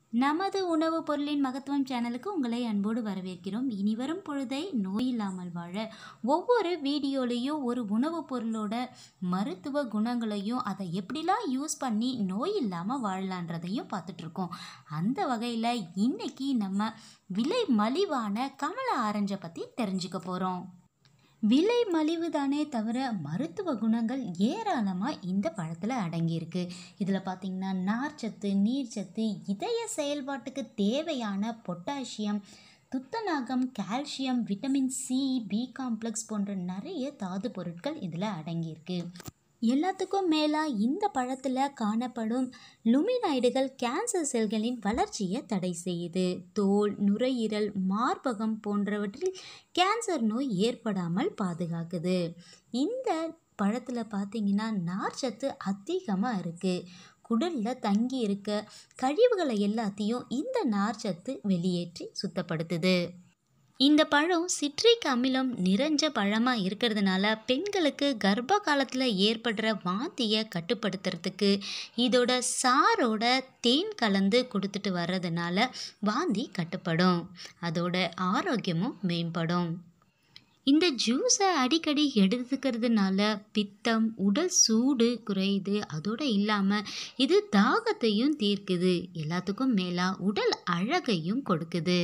நமது உணவுப் பொருளின் மகத்துவம் சேனலுக்கு உங்களை அன்போடு வரவேற்கிறோம் இனி வரும் பொழுதை நோய் இல்லாமல் வாழ ஒவ்வொரு வீடியோலையும் ஒரு உணவுப் பொருளோட மருத்துவ குணங்களையும் அதை எப்படிலாம் யூஸ் பண்ணி நோய் இல்லாமல் வாழலான்றதையும் பார்த்துட்ருக்கோம் அந்த வகையில் இன்னைக்கு நம்ம விலை மலிவான கமலா ஆரஞ்சை பற்றி தெரிஞ்சுக்க போகிறோம் விலை மலிவு தானே தவிர மருத்துவ குணங்கள் ஏராளமாக இந்த பழத்தில் அடங்கியிருக்கு இதில் பார்த்திங்கன்னா நார்ச்சத்து நீர்ச்சத்து இதய செயல்பாட்டுக்கு தேவையான பொட்டாசியம் துத்தநாகம் calcium vitamin C B complex போன்ற நிறைய தாது பொருட்கள் இதில் அடங்கியிருக்கு எல்லாத்துக்கும் மேலாக இந்த பழத்தில் காணப்படும் லுமினாய்டுகள் கேன்சர் செல்களின் வளர்ச்சியை தடை செய்யுது தோல் நுரையீரல் மார்பகம் போன்றவற்றில் கேன்சர் நோய் ஏற்படாமல் பாதுகாக்குது இந்த பழத்தில் பார்த்தீங்கன்னா நார்ச்சத்து அதிகமாக இருக்குது குடலில் தங்கி இருக்க கழிவுகளை எல்லாத்தையும் இந்த நார்ச்சத்து வெளியேற்றி சுத்தப்படுத்துது இந்த பழம் சிட்ரிக் அமிலம் நிறைஞ்ச பழமாக இருக்கிறதுனால பெண்களுக்கு கர்ப்ப காலத்தில் ஏற்படுற வாந்தியை கட்டுப்படுத்துறதுக்கு இதோட சாரோட தேன் கலந்து கொடுத்துட்டு வர்றதுனால வாந்தி கட்டுப்படும் அதோட ஆரோக்கியமும் மேம்படும் இந்த ஜூஸை அடிக்கடி எடுத்துக்கிறதுனால பித்தம் உடல் சூடு குறையுது அதோடு இல்லாமல் இது தாகத்தையும் தீர்க்குது எல்லாத்துக்கும் மேலாக உடல் அழகையும் கொடுக்குது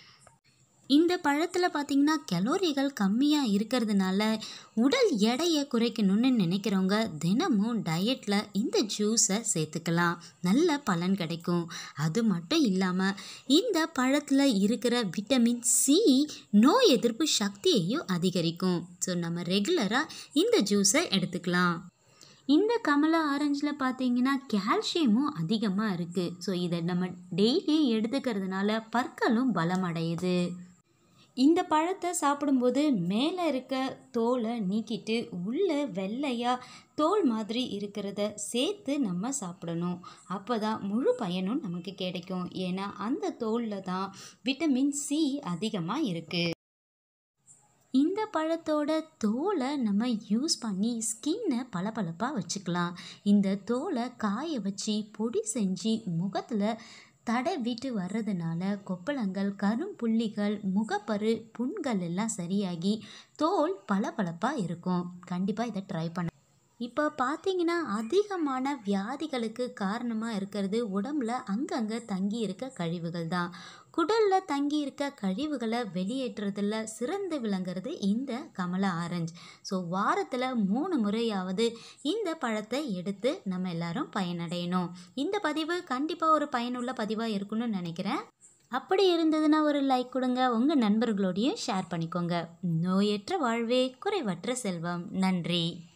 இந்த பழத்தில் பார்த்திங்கன்னா கலோரிகள் கம்மியாக இருக்கிறதுனால உடல் எடையை குறைக்கணும்னு நினைக்கிறவங்க தினமும் டயட்டில் இந்த ஜூஸை சேர்த்துக்கலாம் நல்ல பலன் கிடைக்கும் அது மட்டும் இல்லாமல் இந்த பழத்தில் இருக்கிற விட்டமின் சி நோய் எதிர்ப்பு சக்தியையும் அதிகரிக்கும் ஸோ நம்ம ரெகுலராக இந்த ஜூஸை எடுத்துக்கலாம் இந்த கமலா ஆரஞ்சில் பார்த்தீங்கன்னா கால்சியமும் அதிகமாக இருக்குது ஸோ இதை நம்ம டெய்லி எடுத்துக்கிறதுனால பற்களும் பலமடையுது இந்த பழத்தை சாப்பிடும்போது மேலே இருக்க தோலை நீக்கிட்டு உள்ளே வெள்ளையாக தோல் மாதிரி இருக்கிறத சேர்த்து நம்ம சாப்பிடணும் அப்போ தான் முழு பயனும் நமக்கு கிடைக்கும் ஏன்னா அந்த தோலில் தான் விட்டமின் சி அதிகமாக இருக்குது இந்த பழத்தோட தோலை நம்ம யூஸ் பண்ணி ஸ்கின்னை பளபளப்பாக வச்சுக்கலாம் இந்த தோலை காய வச்சு பொடி செஞ்சு முகத்தில் தடவிட்டு வர்றதுனால கொப்பளங்கள் கரும்புள்ளிகள் முகப்பரு புண்கள் எல்லாம் சரியாகி தோல் பளபளப்பாக இருக்கும் கண்டிப்பாக இதை ட்ரை பண்ண இப்போ பார்த்தீங்கன்னா அதிகமான வியாதிகளுக்கு காரணமாக இருக்கிறது உடம்புல அங்கங்கே தங்கி இருக்க கழிவுகள் தான் குடலில் தங்கி இருக்க கழிவுகளை வெளியேற்றுறதுல சிறந்து விளங்குறது இந்த கமலா ஆரஞ்சு ஸோ வாரத்தில் மூணு முறையாவது இந்த பழத்தை எடுத்து நம்ம எல்லாரும் பயனடையணும் இந்த பதிவு கண்டிப்பாக ஒரு பயனுள்ள பதிவாக இருக்கும்னு நினைக்கிறேன் அப்படி இருந்ததுன்னா ஒரு லைக் கொடுங்க உங்கள் நண்பர்களோடையும் ஷேர் பண்ணிக்கோங்க நோயற்ற வாழ்வே குறைவற்ற செல்வம் நன்றி